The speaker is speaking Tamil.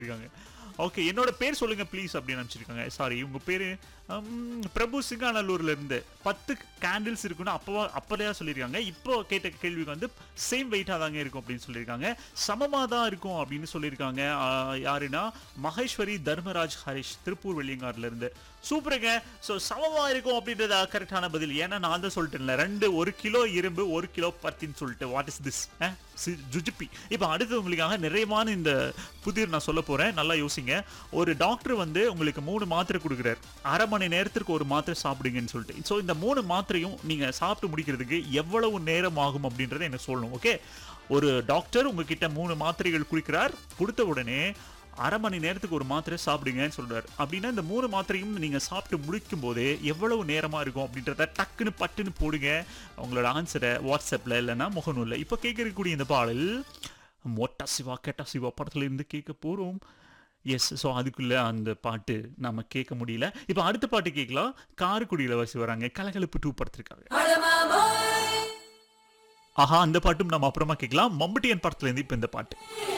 இருக்காங்க ஓகே என்னோட பேர் சொல்லுங்க ப்ளீஸ் அப்படின்னு நினச்சிருக்காங்க சாரி உங்க பேரு ஹம், பிரபு சிங்காநல்லூர்ல இருந்து பத்து கேண்டில்ஸ் இருக்குன்னு அப்போ அப்போதையா சொல்லியிருக்காங்க இப்போ கேட்ட கேள்விக்கு வந்து சேம் வெயிட்டாக தாங்க இருக்கும் அப்படின்னு சொல்லியிருக்காங்க சமமாக தான் இருக்கும் அப்படின்னு சொல்லியிருக்காங்க ஆஹ், யாருன்னா மகேஸ்வரி தர்மராஜ் ஹரிஷ் திருப்பூர் வெள்ளியங்கார்ல இருந்து சூப்பருங்க ஸோ சமமா இருக்கும் அப்படின்றது கரெக்டான பதில் ஏன்னா நான் தான் சொல்லிட்டேன்ல ரெண்டு ஒரு கிலோ இரும்பு ஒரு கிலோ பத்தின்னு சொல்லிட்டு வாட் இஸ் திஸ் ஜுஜிப்பி இப்போ அடுத்து உங்களுக்காக நிறையமான இந்த புதிர் நான் சொல்ல போறேன் நல்லா யோசிங்க ஒரு டாக்டர் வந்து உங்களுக்கு மூணு மாத்திரை கொடுக்குறாரு அரை மணி நேரத்திற்கு ஒரு மாத்திரை சாப்பிடுங்கன்னு சொல்லிட்டு ஸோ இந்த மூணு மாத்திரையும் நீங்க சாப்பிட்டு முடிக்கிறதுக்கு எவ்வளவு நேரம் ஆகும் அப்படின்றத எனக்கு சொல்லணும் ஓகே ஒரு டாக்டர் உங்ககிட்ட மூணு மாத்திரைகள் குடிக்கிறார் கொடுத்த உடனே அரை மணி நேரத்துக்கு ஒரு மாத்திரை சாப்பிடுங்கன்னு சொல்றாரு அப்படின்னா இந்த மூணு மாத்திரையும் நீங்க சாப்பிட்டு முடிக்கும் போதே எவ்வளவு நேரமா இருக்கும் அப்படின்றத டக்குன்னு பட்டுன்னு போடுங்க உங்களோட ஆன்சரை வாட்ஸ்அப்ல இல்லைன்னா முகநூல்ல இப்போ கேட்கக்கூடிய இந்த பாடல் மொட்டா சிவா கேட்டா சிவா படத்துல இருந்து கேட்க போறோம் எஸ் ஸோ அதுக்குள்ள அந்த பாட்டு நம்ம கேட்க முடியல இப்போ அடுத்த பாட்டு கேட்கலாம் காரைக்குடியில் வசி வராங்க கலகலப்பு டூ படத்திற்காக ஆஹா அந்த பாட்டும் நம்ம அப்புறமா கேட்கலாம் மம்பட்டியன் படத்துல இருந்து இப்போ இந்த பாட்டு